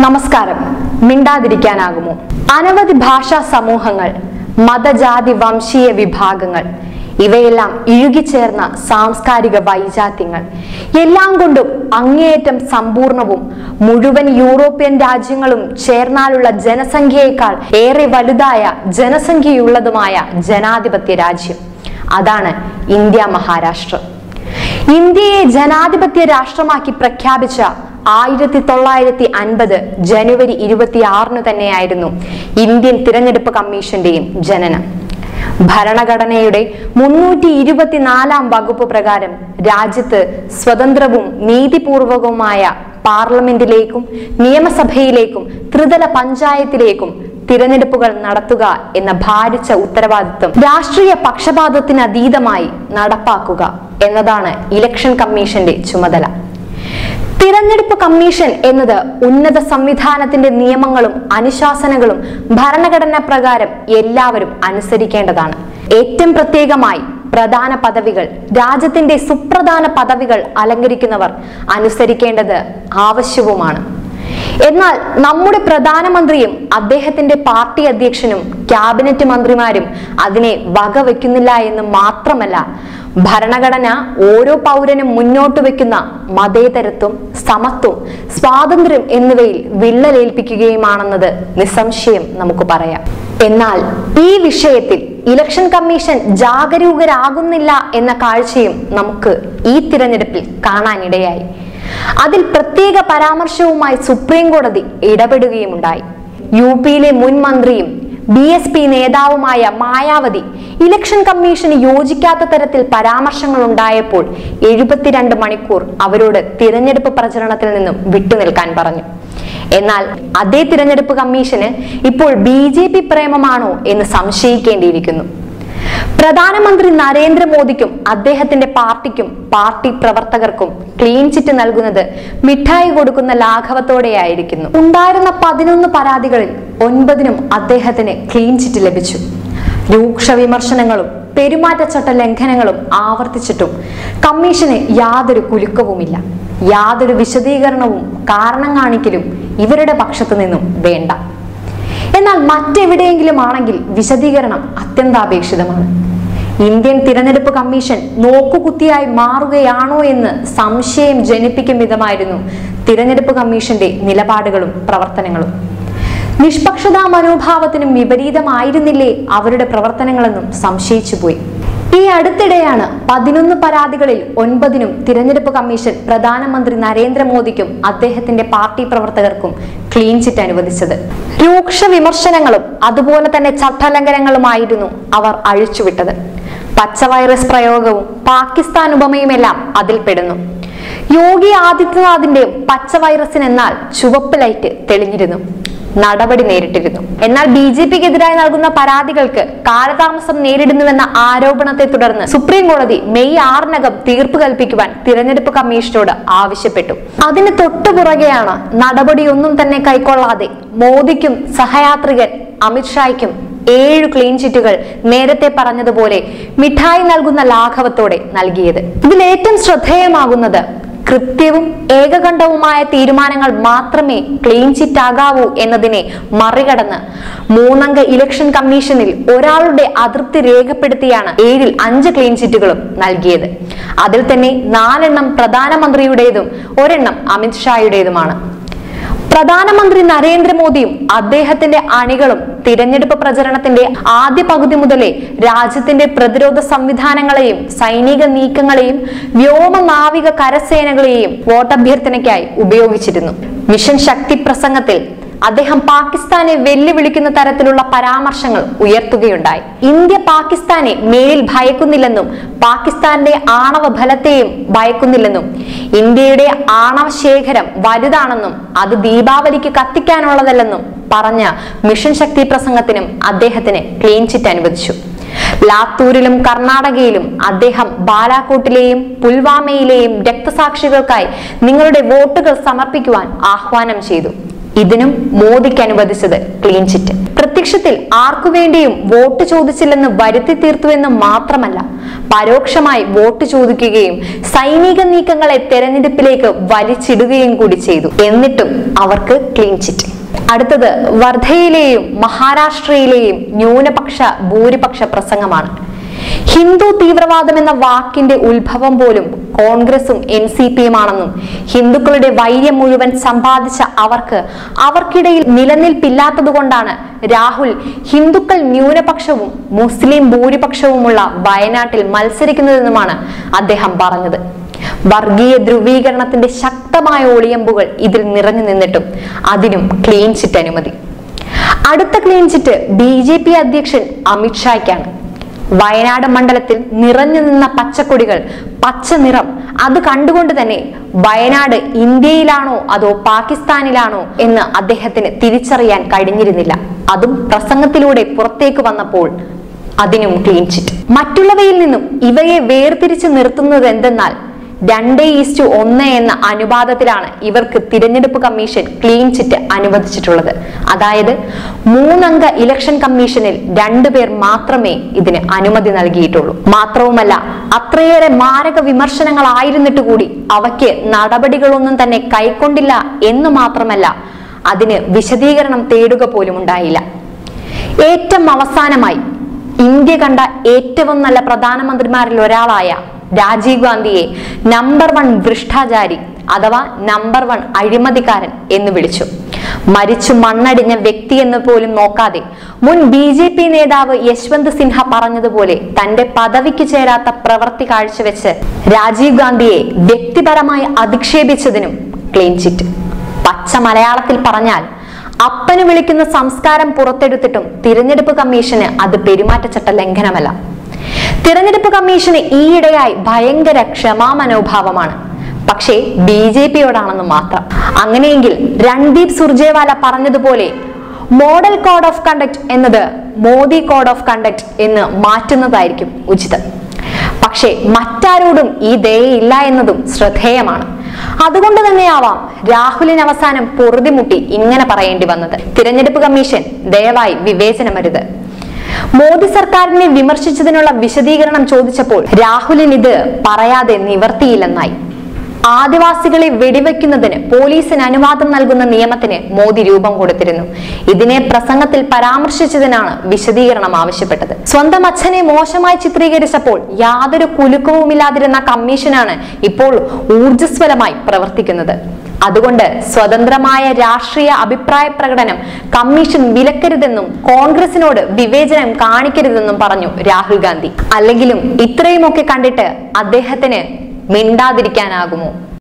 നമസ്കാരം മിണ്ടാതിരിക്കാനാകുമോ അനവധി ഭാഷാ സമൂഹങ്ങൾ മതജാതി വംശീയ വിഭാഗങ്ങൾ ഇവയെല്ലാം ഇഴുകിച്ചേർന്ന സാംസ്കാരിക വൈജാത്യങ്ങൾ എല്ലാം കൊണ്ടും അങ്ങേയറ്റം സമ്പൂർണവും മുഴുവൻ യൂറോപ്യൻ രാജ്യങ്ങളും ചേർന്നാലുള്ള ജനസംഖ്യയേക്കാൾ ഏറെ വലുതായ ജനസംഖ്യയുള്ളതുമായ ജനാധിപത്യ രാജ്യം അതാണ് ഇന്ത്യ മഹാരാഷ്ട്രം ഇന്ത്യയെ ജനാധിപത്യ രാഷ്ട്രമാക്കി പ്രഖ്യാപിച്ച ആയിരത്തി തൊള്ളായിരത്തി അൻപത് ജനുവരി ഇരുപത്തിയാറിന് തന്നെയായിരുന്നു ഇന്ത്യൻ തിരഞ്ഞെടുപ്പ് കമ്മീഷന്റെയും ജനനം ഭരണഘടനയുടെ മുന്നൂറ്റി ഇരുപത്തിനാലാം വകുപ്പ് പ്രകാരം രാജ്യത്ത് സ്വതന്ത്രവും നീതിപൂർവകവുമായ പാർലമെന്റിലേക്കും നിയമസഭയിലേക്കും ത്രിതല പഞ്ചായത്തിലേക്കും തിരഞ്ഞെടുപ്പുകൾ നടത്തുക എന്ന ഭാരിച്ച ഉത്തരവാദിത്വം രാഷ്ട്രീയ പക്ഷപാതത്തിന് അതീതമായി നടപ്പാക്കുക എന്നതാണ് ഇലക്ഷൻ കമ്മീഷന്റെ ചുമതല തിരഞ്ഞെടുപ്പ് കമ്മീഷൻ എന്നത് ഉന്നത സംവിധാനത്തിന്റെ നിയമങ്ങളും അനുശാസനകളും ഭരണഘടന പ്രകാരം എല്ലാവരും അനുസരിക്കേണ്ടതാണ് ഏറ്റവും പ്രത്യേകമായി പ്രധാന പദവികൾ രാജ്യത്തിന്റെ സുപ്രധാന പദവികൾ അലങ്കരിക്കുന്നവർ അനുസരിക്കേണ്ടത് ആവശ്യവുമാണ് എന്നാൽ നമ്മുടെ പ്രധാനമന്ത്രിയും അദ്ദേഹത്തിന്റെ പാർട്ടി അധ്യക്ഷനും ക്യാബിനറ്റ് മന്ത്രിമാരും അതിനെ വകവെക്കുന്നില്ല എന്ന് മാത്രമല്ല ഭരണഘടന ഓരോ പൗരനും മുന്നോട്ട് വെക്കുന്ന മതേതരത്വം സമത്വം സ്വാതന്ത്ര്യം എന്നിവയിൽ വിള്ളലേൽപ്പിക്കുകയുമാണെന്നത് നിസ്സംശയം നമുക്ക് പറയാം എന്നാൽ ഈ വിഷയത്തിൽ ഇലക്ഷൻ കമ്മീഷൻ ജാഗരൂകരാകുന്നില്ല എന്ന കാഴ്ചയും നമുക്ക് ഈ തിരഞ്ഞെടുപ്പിൽ കാണാനിടയായി അതിൽ പ്രത്യേക പരാമർശവുമായി സുപ്രീം കോടതി ഇടപെടുകയുമുണ്ടായി യു പിയിലെ മുൻ മന്ത്രിയും ബി എസ് പി നേതാവുമായ മായാവതി ഇലക്ഷൻ കമ്മീഷന് യോജിക്കാത്ത തരത്തിൽ പരാമർശങ്ങൾ ഉണ്ടായപ്പോൾ എഴുപത്തിരണ്ട് മണിക്കൂർ അവരോട് തിരഞ്ഞെടുപ്പ് പ്രചരണത്തിൽ നിന്നും വിട്ടുനിൽക്കാൻ പറഞ്ഞു എന്നാൽ അതേ തിരഞ്ഞെടുപ്പ് കമ്മീഷന് ഇപ്പോൾ ബി ജെ പി പ്രേമമാണോ എന്ന് സംശയിക്കേണ്ടിയിരിക്കുന്നു പ്രധാനമന്ത്രി നരേന്ദ്രമോദിക്കും അദ്ദേഹത്തിന്റെ പാർട്ടിക്കും പാർട്ടി പ്രവർത്തകർക്കും ക്ലീൻ ചിറ്റ് നൽകുന്നത് മിഠായി കൊടുക്കുന്ന ലാഘവത്തോടെയായിരിക്കുന്നു ഉണ്ടായിരുന്ന പതിനൊന്ന് പരാതികളിൽ ഒൻപതിനും അദ്ദേഹത്തിന് ക്ലീൻ ചിറ്റ് ലഭിച്ചു രൂക്ഷ വിമർശനങ്ങളും പെരുമാറ്റച്ചട്ട ലംഘനങ്ങളും ആവർത്തിച്ചിട്ടും കമ്മീഷന് യാതൊരു കുലുക്കവുമില്ല യാതൊരു വിശദീകരണവും കാരണം കാണിക്കലും ഇവരുടെ പക്ഷത്തു നിന്നും വേണ്ട എന്നാൽ മറ്റെവിടെയെങ്കിലും ആണെങ്കിൽ വിശദീകരണം അത്യന്താപേക്ഷിതമാണ് ഇന്ത്യൻ തിരഞ്ഞെടുപ്പ് കമ്മീഷൻ നോക്കുകുത്തിയായി മാറുകയാണോ എന്ന് സംശയം ജനിപ്പിക്കും വിധമായിരുന്നു തിരഞ്ഞെടുപ്പ് കമ്മീഷന്റെ നിലപാടുകളും പ്രവർത്തനങ്ങളും നിഷ്പക്ഷതാ മനോഭാവത്തിനും വിപരീതമായിരുന്നില്ലേ അവരുടെ പ്രവർത്തനങ്ങളെന്നും സംശയിച്ചുപോയി ഈ അടുത്തിടെയാണ് പതിനൊന്ന് പരാതികളിൽ ഒൻപതിനും തിരഞ്ഞെടുപ്പ് കമ്മീഷൻ പ്രധാനമന്ത്രി നരേന്ദ്രമോദിക്കും അദ്ദേഹത്തിന്റെ പാർട്ടി പ്രവർത്തകർക്കും ക്ലീൻ ചിറ്റ് അനുവദിച്ചത് രൂക്ഷ വിമർശനങ്ങളും അതുപോലെ തന്നെ ചട്ടലംഘനങ്ങളുമായിരുന്നു അവർ അഴിച്ചുവിട്ടത് പച്ച വൈറസ് പ്രയോഗവും പാകിസ്ഥാൻ ഉപമയുമെല്ലാം അതിൽ പെടുന്നു യോഗി ആദിത്യനാഥിന്റെ പച്ച വൈറസിന് എന്നാൽ ചുവപ്പ് ലൈറ്റ് തെളിഞ്ഞിരുന്നു നടപടി നേരിട്ടിരുന്നു എന്നാൽ ബി ജെ പിക്കെതിരായി നൽകുന്ന പരാതികൾക്ക് കാലതാമസം നേരിടുന്നുവെന്ന ആരോപണത്തെ തുടർന്ന് സുപ്രീം കോടതി മെയ് ആറിനകം തീർപ്പ് കൽപ്പിക്കുവാൻ തിരഞ്ഞെടുപ്പ് കമ്മീഷനോട് ആവശ്യപ്പെട്ടു അതിന് തൊട്ടുപുറകെയാണ് നടപടിയൊന്നും തന്നെ കൈക്കൊള്ളാതെ മോദിക്കും സഹയാത്രികൻ അമിത്ഷായ്ക്കും ഏഴ് ക്ലീൻ ചിറ്റുകൾ നേരത്തെ പറഞ്ഞതുപോലെ മിഠായി നൽകുന്ന ലാഘവത്തോടെ നൽകിയത് ഇതിൽ ഏറ്റവും ശ്രദ്ധേയമാകുന്നത് കൃത്യവും ഏകകണ്ഠവുമായ തീരുമാനങ്ങൾ മാത്രമേ ക്ലീൻ ചിറ്റ് ആകാവൂ എന്നതിനെ മറികടന്ന് മൂന്നംഗ ഇലക്ഷൻ കമ്മീഷനിൽ ഒരാളുടെ അതൃപ്തി രേഖപ്പെടുത്തിയാണ് ഏഴിൽ അഞ്ച് ക്ലീൻ ചിറ്റുകളും നൽകിയത് അതിൽ തന്നെ നാലെണ്ണം പ്രധാനമന്ത്രിയുടേതും ഒരെണ്ണം അമിത്ഷായുടേതുമാണ് പ്രധാനമന്ത്രി നരേന്ദ്രമോദിയും അദ്ദേഹത്തിന്റെ അണികളും തിരഞ്ഞെടുപ്പ് പ്രചരണത്തിന്റെ ആദ്യ പകുതി മുതലേ രാജ്യത്തിന്റെ പ്രതിരോധ സംവിധാനങ്ങളെയും സൈനിക നീക്കങ്ങളെയും വ്യോമ നാവിക കരസേനകളെയും വോട്ടഭ്യർത്ഥനയ്ക്കായി ഉപയോഗിച്ചിരുന്നു മിഷൻ ശക്തി പ്രസംഗത്തിൽ അദ്ദേഹം പാകിസ്ഥാനെ വെല്ലുവിളിക്കുന്ന തരത്തിലുള്ള പരാമർശങ്ങൾ ഉയർത്തുകയുണ്ടായി ഇന്ത്യ പാകിസ്ഥാനെ മേലിൽ ഭയക്കുന്നില്ലെന്നും പാകിസ്ഥാന്റെ ആണവ ബലത്തെയും ഭയക്കുന്നില്ലെന്നും ഇന്ത്യയുടെ ആണവ ശേഖരം വലുതാണെന്നും അത് ദീപാവലിക്ക് കത്തിക്കാനുള്ളതല്ലെന്നും പറഞ്ഞ മിഷൻ ശക്തി പ്രസംഗത്തിനും അദ്ദേഹത്തിന് ക്ലീൻ ചിറ്റ് അനുവദിച്ചു ലാത്തൂരിലും കർണാടകയിലും അദ്ദേഹം ബാലാക്കോട്ടിലെയും പുൽവാമയിലെയും രക്തസാക്ഷികൾക്കായി നിങ്ങളുടെ വോട്ടുകൾ സമർപ്പിക്കുവാൻ ആഹ്വാനം ചെയ്തു ഇതിനും മോദിക്ക് അനുവദിച്ചത് ക്ലീൻ ചിറ്റ് പ്രത്യക്ഷത്തിൽ ആർക്കു വേണ്ടിയും വോട്ട് ചോദിച്ചില്ലെന്ന് വരുത്തി തീർത്തുവെന്ന് മാത്രമല്ല പരോക്ഷമായി വോട്ട് ചോദിക്കുകയും സൈനിക നീക്കങ്ങളെ തെരഞ്ഞെടുപ്പിലേക്ക് വലിച്ചിടുകയും കൂടി ചെയ്തു എന്നിട്ടും അവർക്ക് ക്ലീൻ ചിറ്റ് അടുത്തത് വർധയിലെയും മഹാരാഷ്ട്രയിലെയും ന്യൂനപക്ഷ ഭൂരിപക്ഷ പ്രസംഗമാണ് ഹിന്ദു തീവ്രവാദം എന്ന വാക്കിന്റെ ഉത്ഭവം പോലും കോൺഗ്രസും എൻ സി പിയുമാണെന്നും ഹിന്ദുക്കളുടെ വൈര്യം മുഴുവൻ സമ്പാദിച്ച അവർക്ക് അവർക്കിടയിൽ നിലനിൽപ്പില്ലാത്തതുകൊണ്ടാണ് രാഹുൽ ഹിന്ദുക്കൾ ന്യൂനപക്ഷവും മുസ്ലിം ഭൂരിപക്ഷവുമുള്ള വയനാട്ടിൽ മത്സരിക്കുന്നതെന്നുമാണ് അദ്ദേഹം പറഞ്ഞത് വർഗീയ ധ്രുവീകരണത്തിന്റെ ശക്തമായ ഒളിയമ്പുകൾ ഇതിൽ നിറഞ്ഞു നിന്നിട്ടും അതിനും ക്ലീൻ ചിറ്റ് അനുമതി അടുത്ത clean chit B J P അധ്യക്ഷൻ അമിത്ഷായ്ക്കാണ് വയനാട് മണ്ഡലത്തിൽ നിറഞ്ഞു നിന്ന പച്ചക്കൊടികൾ പച്ച നിറം അത് കണ്ടുകൊണ്ട് തന്നെ വയനാട് ഇന്ത്യയിലാണോ അതോ പാകിസ്ഥാനിലാണോ എന്ന് അദ്ദേഹത്തിന് തിരിച്ചറിയാൻ കഴിഞ്ഞിരുന്നില്ല അതും പ്രസംഗത്തിലൂടെ പുറത്തേക്ക് വന്നപ്പോൾ അതിനും ക്ലീൻ ചിറ്റ് മറ്റുള്ളവയിൽ നിന്നും ഇവയെ വേർതിരിച്ച് നിർത്തുന്നത് എന്തെന്നാൽ രണ്ട് ഈസ്റ്റു ഒന്ന് എന്ന അനുപാതത്തിലാണ് ഇവർക്ക് തിരഞ്ഞെടുപ്പ് കമ്മീഷൻ ക്ലീൻ ചിറ്റ് അനുവദിച്ചിട്ടുള്ളത് അതായത് മൂന്നംഗ ഇലക്ഷൻ കമ്മീഷനിൽ രണ്ടുപേർ മാത്രമേ ഇതിന് അനുമതി നൽകിയിട്ടുള്ളൂ മാത്രവുമല്ല അത്രയേറെ മാരക വിമർശനങ്ങളായിരുന്നിട്ട് കൂടി അവയ്ക്ക് നടപടികളൊന്നും തന്നെ കൈക്കൊണ്ടില്ല എന്ന് മാത്രമല്ല അതിന് വിശദീകരണം തേടുക പോലും ഉണ്ടായില്ല ഏറ്റവും അവസാനമായി ഇന്ത്യ കണ്ട ഏറ്റവും നല്ല പ്രധാനമന്ത്രിമാരിൽ ഒരാളായ രാജീവ് ഗാന്ധിയെ നമ്പർ വൺ ഭ്രഷ്ടാചാരി അഥവാ നമ്പർ വൺ അഴിമതിക്കാരൻ എന്ന് വിളിച്ചു മരിച്ചു മണ്ണടിഞ്ഞ വ്യക്തി എന്ന് പോലും നോക്കാതെ മുൻ ബി ജെ പി നേതാവ് യശ്വന്ത് സിൻഹ പറഞ്ഞതുപോലെ തന്റെ പദവിക്ക് ചേരാത്ത പ്രവൃത്തി കാഴ്ചവെച്ച് രാജീവ് ഗാന്ധിയെ വ്യക്തിപരമായി അധിക്ഷേപിച്ചതിനും ക്ലീൻ ചിറ്റ് പച്ച മലയാളത്തിൽ പറഞ്ഞാൽ അപ്പന് വിളിക്കുന്ന സംസ്കാരം പുറത്തെടുത്തിട്ടും തിരഞ്ഞെടുപ്പ് കമ്മീഷന് അത് പെരുമാറ്റച്ചട്ട ലംഘനമല്ല തിരഞ്ഞെടുപ്പ് കമ്മീഷന് ഈയിടെയായി ഭയങ്കര ക്ഷമാ മനോഭാവമാണ് പക്ഷേ ബി ജെ പിയോടാണെന്ന് മാത്രം അങ്ങനെയെങ്കിൽ രൺദീപ് സുർജേവാല പറഞ്ഞതുപോലെ മോഡൽ കോഡ് ഓഫ് കണ്ടക്ട് എന്നത് മോദി കോഡ് ഓഫ് കണ്ടക്ട് എന്ന് മാറ്റുന്നതായിരിക്കും ഉചിതം പക്ഷേ മറ്റാരോടും ഈ ദയയില്ല എന്നതും ശ്രദ്ധേയമാണ് അതുകൊണ്ട് തന്നെയാവാം രാഹുലിന് അവസാനം പൊറുതിമുട്ടി ഇങ്ങനെ പറയേണ്ടി വന്നത് തിരഞ്ഞെടുപ്പ് കമ്മീഷൻ ദയവായി വിവേചനമരുത് മോദി സർക്കാരിനെ വിമർശിച്ചതിനുള്ള വിശദീകരണം ചോദിച്ചപ്പോൾ രാഹുലിന് ഇത് പറയാതെ നിവർത്തിയില്ലെന്നായി ആദിവാസികളെ വെടിവെക്കുന്നതിന് പോലീസിന് അനുവാദം നൽകുന്ന നിയമത്തിന് മോദി രൂപം കൊടുത്തിരുന്നു ഇതിനെ പ്രസംഗത്തിൽ പരാമർശിച്ചതിനാണ് വിശദീകരണം ആവശ്യപ്പെട്ടത് സ്വന്തം അച്ഛനെ മോശമായി ചിത്രീകരിച്ചപ്പോൾ യാതൊരു കുലുക്കവുമില്ലാതിരുന്ന കമ്മീഷനാണ് ഇപ്പോൾ ഊർജ്ജസ്വലമായി പ്രവർത്തിക്കുന്നത് അതുകൊണ്ട് സ്വതന്ത്രമായ രാഷ്ട്രീയ അഭിപ്രായ പ്രകടനം കമ്മീഷൻ വിലക്കരുതെന്നും കോൺഗ്രസിനോട് വിവേചനം കാണിക്കരുതെന്നും പറഞ്ഞു രാഹുൽ ഗാന്ധി അല്ലെങ്കിലും ഇത്രയുമൊക്കെ കണ്ടിട്ട് അദ്ദേഹത്തിന് മിണ്ടാതിരിക്കാനാകുമോ